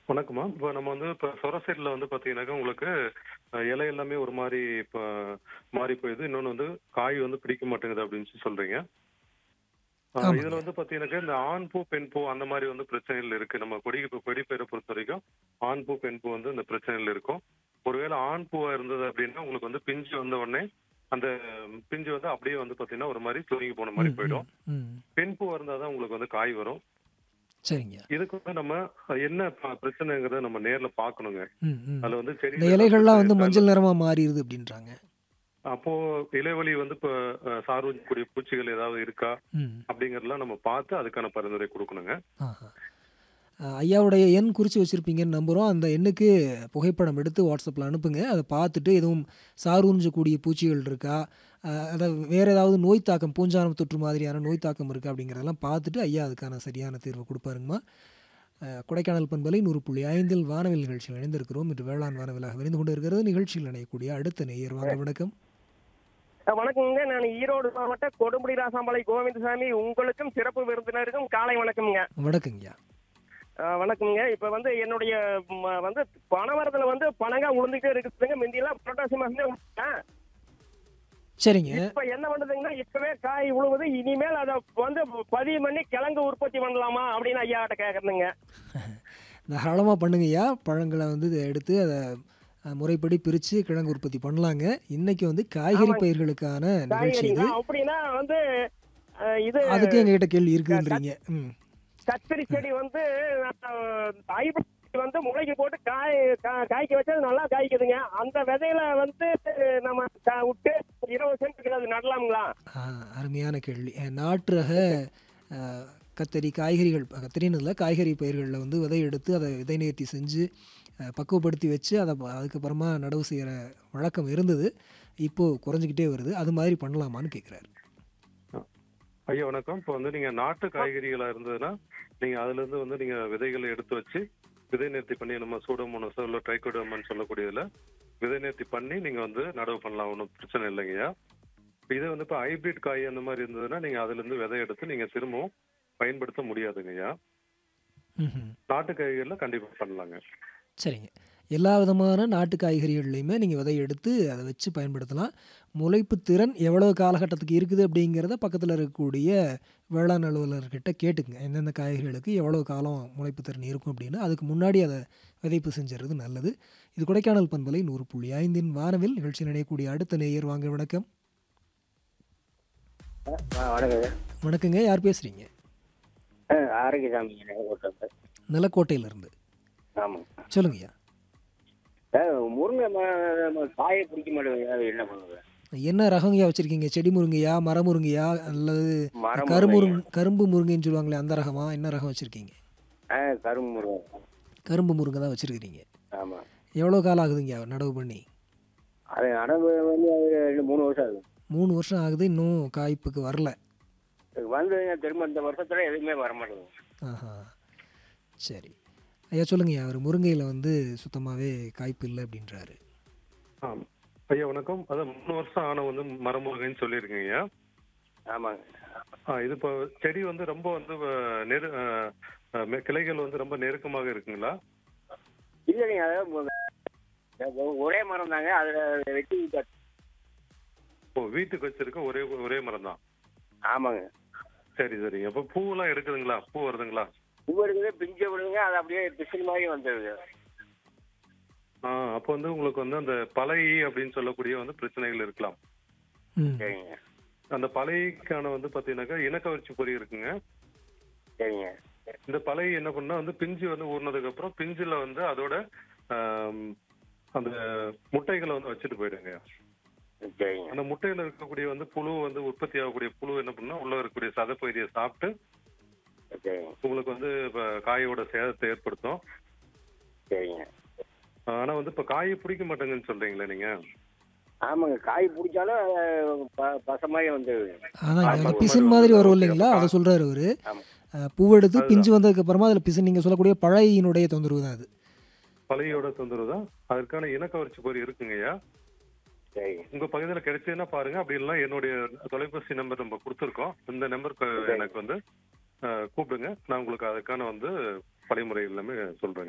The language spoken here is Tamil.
வணக்கம்மா இப்போ நம்ம வந்து இப்போ சொரசைடில் வந்து பார்த்தீங்கன்னாக்கா உங்களுக்கு அஹ், இலை எல்லாமே ஒரு மாதிரி இப்போ மாறி போயிடுது இன்னொன்று வந்து காய் வந்து பிடிக்க மாட்டேங்குது அப்படின்னு சொல்லி சொல்றீங்க அஹ், ஆமாங்க. இதுல வந்து பார்த்தீங்கன்னாக்கா இந்த ஆண் பூ பெண் பூ அந்த மாதிரி வந்து பிரச்சனைகள் இருக்கு நம்ம கொடி இப்போ கொடி பயிரை பொறுத்த வரைக்கும் ஆண் பூ பெண் பூ வந்து இந்த பிரச்சனைகள் இருக்கும் ஒருவேளை ஆண் பூவா இருந்தது அப்படின்னா உங்களுக்கு வந்து பிஞ்சு வந்த உடனே அந்த பிஞ்சு வந்து அப்படியே வந்து பார்த்தீங்கன்னா ஒரு மாதிரி சுருங்கி போன மாதிரி ம், போயிடும் ம், ம். பெண் பூவா இருந்தால் தான் உங்களுக்கு வந்து காய் வரும் சரிங்க இதுக்கு வந்து நம்ம என்ன ப- பிரச்சனைங்கிறத நம்ம நேர்ல பார்க்கணுங்க ம், ம். அதுல வந்து செடி இந்த இலைகள்லாம் வந்து மஞ்சள் நிறமா மாறிடுது அப்படின்றாங்க அப்போ இலைவழி வந்து இப்ப அஹ், சார்வக்கூடிய பூச்சிகள் ஏதாவது இருக்கா ம் அப்படிங்கறதெல்லாம் நம்ம பார்த்து அதுக்கான பரிந்துரை கொடுக்கணுங்க ஆஹா. அஹ் ஐயாவுடைய எண் குறித்து வச்சுருப்பீங்கன்னு நம்புகிறோம் அந்த எண்ணுக்கு புகைப்படம் எடுத்து வாட்ஸ்அப்பில் அனுப்புங்க அதை பார்த்துட்டு எதுவும் சாரூஞ்சக்கூடிய பூச்சிகள் இருக்கா அஹ் அதாவது வேறு ஏதாவது நோய் தாக்கம் பூஞ்சானம் தொற்று மாதிரியான நோய் தாக்கம் இருக்கா அப்படிங்கிறதெல்லாம் பார்த்துட்டு ஐயா அதுக்கான சரியான தீர்வு கொடுப்பாருங்கம்மா அஹ் கொடைக்கானல் பண்பலை நூறு புள்ளி ஐந்தில் வானவில் நிகழ்ச்சியில் இணைந்திருக்கிறோம் இன்று வேளாண் வானவிலாக விரிந்து கொண்டு இருக்கிறது நிகழ்ச்சியில் இணையக்கூடிய அடுத்த நேயர் வாங்க வணக்கம் அஹ் வணக்கம்ங்க நான் ஈரோடு மாவட்ட கொடுமுடி ராசாம்பாளை கோவிந்தசாமி உங்களுக்கும் சிறப்பு விருந்தினருக்கும் காலை வணக்கம்ங்க வணக்கங்கய்யா அஹ் வணக்கம்ங்க இப்ப வந்து என்னுடைய ம, வந்து பனைமரத்துல வந்து பனங்கா உளுந்துட்டே இருக்குதுங்க முந்தியெல்லாம் புரட்டாசி மாசமே உழுந்தேன். சரிங்க இப்ப என்ன பண்ணுதுங்கன்னா இப்பவே காய் உழுவுது இனிமேல் அதை வந்து பதிவு பண்ணி கிழங்கு உற்பத்தி பண்ணலாமா அப்படின்னு ஐயா கிட்ட கேக்குறதுங்க தாராளமாக பண்ணுங்கய்யா பழங்களை வந்து இதை எடுத்து அதை அஹ், முறைப்படி பிரித்து கிழங்கு உற்பத்தி பண்ணலாங்க இன்னைக்கு வந்து காய்கறி ஆமாங்க. பயிர்களுக்கான நிகழ்ச்சி இது காய்கறிங்களா அப்படின்னா வந்து அஹ், இது அதுக்கு எங்ககிட்ட கேள்வி இருக்குன்றீங்க ம் கத்திரி செடி வந்து ஹைபிரிட் வந்து முளைக்கு போட்டு காய் கா- காய்க்க வச்சது நல்லா காய்க்குதுங்க அந்த விதையில வந்து நம்ம க- விட்டு இருபது சென்ட் அது நடலாம்ங்களா ஆ, அருமையான கேள்வி அஹ், நாட்டு ரக அஹ், கத்தரி காய்கறிகள் கத்தரின்னு இல்லை காய்கறி பயிர்களில் வந்து விதை எடுத்து அதை விதை நேர்த்தி செஞ்சு அஹ், பக்குவப்படுத்தி வச்சு அதை ப- அதுக்கப்புறமா நடவு செய்கிற வழக்கம் இருந்தது இப்போது குறைஞ்சிக்கிட்டே வருது அது மாதிரி பண்ணலாமான்னு கேட்குறாரு ஐயா வணக்கம் இப்போ வந்து நீங்க நாட்டு காய்கறிகளா இருந்ததுன்னா நீங்க அதுல இருந்து வந்து நீங்க விதைகளை எடுத்து வச்சு விதை நேர்த்தி பண்ணி நம்ம சூடோமோனஸோ இல்லை ட்ரைகோடோமன் சொல்லக்கூடியதுல விதை நேர்த்தி பண்ணி நீங்க வந்து நடவு பண்ணலாம் ஒன்றும் பிரச்சனை இல்லைங்கய்யா இப்ப இதே வந்து இப்போ ஹைபிரிட் காய் அந்த மாதிரி இருந்ததுன்னா நீங்க அதுல இருந்து விதை எடுத்து நீங்க திரும்பவும் பயன்படுத்த முடியாதுங்கய்யா ம்ஹும். நாட்டு காய்கறில கண்டிப்பா பண்ணலாங்க சரிங்க எல்லா விதமான நாட்டு காய்கறிகள்லையுமே நீங்கள் விதை எடுத்து அதை வச்சு பயன்படுத்தலாம் முளைப்பு திறன் எவ்வளோ காலகட்டத்துக்கு இருக்குது அப்படிங்கிறத பக்கத்தில் இருக்கக்கூடிய வேளாண் அலுவலர்கிட்ட கேட்டுக்குங்க எந்தெந்த காய்கறிகளுக்கு எவ்வளோ காலம் முளைப்பு திறன் இருக்கும் அப்படின்னு அதுக்கு முன்னாடி அதை விதைப்பு செஞ்சுறது நல்லது இது கொடைக்கானல் பண்பலை நூறு புள்ளி ஐந்தின் வானவில் நிகழ்ச்சி நினையக்கூடிய அடுத்த நேயர் வாங்க வணக்கம் வணக்கம் வணக்கங்க யார் பேசுகிறீங்க ஆரோக்கியசாமி கோட்டை நிலக்கோட்டையிலேருந்து ஆமாம் சொல்லுங்கய்யா முருங்கை ம- ம- காயை பிடிக்க மாட்டேங்குது அது என்ன பண்ணுது என்ன ரகங்கய்யா வச்சுருக்கீங்க செடி முருங்கையா மர முருங்கையா அல்லது மரம் கருமுருங் கரும்பு முருங்கைன்னு சொல்லுவாங்களே அந்த ரகமா என்ன ரகம் வச்சுருக்கீங்க ஆ கரும்பு முருங்கை கரும்பு முருங்கை தான் வச்சுருக்கிறீங்க ஆமாம் எவ்வளோ காலம் ஆகுதுங்க நடவு பண்ணி அது நடவு வந்து அது ரெண்டு மூணு வருஷம் ஆகுது மூணு வருஷம் ஆகுது இன்னும் காய்ப்புக்கு வரல இது வந்துங்க திரும்ப இந்த வருஷத்துல எதுவுமே வர மாட்டேங்குது ஆஹா சரி ஐயா சொல்லுங்கய்யா அவர் முருங்கையில் வந்து சுத்தமாகவே காய்ப்பு இல்லை அப்படின்றாரு ஆ ஐயா வணக்கம் அதான் மூணு வருஷம் ஆன வந்து மரமுருகைன்னு சொல்லியிருக்கீங்க ஆமாங்க ஆ இது இப்போ செடி வந்து ரொம்ப வந்து அஹ், நெரு அஹ், அஹ், மெ- கிளைகள் வந்து ரொம்ப நெருக்கமாக இருக்குங்களா இல்லைங்க அதாவது ஒ- ஒரே மரம் தாங்க அதில் வெட்டி விட்டாச்சு. ஓ வீட்டுக்கு வச்சிருக்க ஒரே ஒரே மரம் தான் ஆமாங்க சரி சரிங்க அப்போ பூவெல்லாம் எடுக்குதுங்களா பூ வருதுங்களா பூ எடுக்குது பிஞ்சு விடுங்க அது அப்படியே பிசில் மாதிரி வந்துடுது ஆ அப்போ வந்து உங்களுக்கு வந்து அந்த பலை அப்படின்னு சொல்லக்கூடிய வந்து பிரச்சனைகள் இருக்கலாம் ம் சரிங்க அந்த பலைக்கான வந்து பார்த்தீங்கன்னாக்கா இனக்கவர்ச்சி பொறி இருக்குங்க சரிங்க இந்த பலை என்ன பண்ணா வந்து பிஞ்சு வந்து ஊறினதுக்கு அப்புறம் பிஞ்சுல வந்து அதோட ஆம், அந்த முட்டைகளை வந்து வச்சுட்டு போயிடுங்க சரிங்க அந்த முட்டையில இருக்கக்கூடிய வந்து புழு வந்து உற்பத்தி ஆகக்கூடிய புழு என்ன பண்ணா உள்ள இருக்கக்கூடிய சதப்பகுதியை சாப்பிட்டு சரிங்க உங்களுக்கு வந்து இப்ப காயோட சேதத்தை ஏற்படுத்தும் சரிங்க ஆனா வந்து இப்ப காயை பிடிக்க மாட்டேங்குன்னு சொல்றீங்களே நீங்க ஆமாங்க காய் பிடிச்சாலும் அஹ், ப- பச மாதிரி வந்துடுது அதான் ஆமா, அதில் ஒரு பிசின் மாதிரி மாதிரி வந்து வரும் ஓகே, இல்லைங்களா அப்ப அதை சொல்கிறாரு அவர் ஆமா. பூவெடுத்து அதுதான். பிஞ்சு வந்ததுக்கு அப்புறமா அதில் பிசின் நீங்கள் சொல்லக்கூடிய பழையினுடைய தொந்தரவு தான் அது பழையோட தொந்தரவு தான் அதற்கான இனக்கவர்ச்சி பொறி இருக்குங்கய்யா சரிங்க உங்க பகுதியில் கிடைச்சதுன்னா பாருங்க அப்படி இல்லைன்னா என்னுடைய தொலைபேசி நம்பர் நம்ம கொடுத்துருக்கோம் இந்த நம்பருக்கு எனக்கு வந்து அஹ், கூப்பிடுங்க நான் உங்களுக்கு அதுக்கான வந்து வழிமுறை எல்லாமே சொல்றேங்க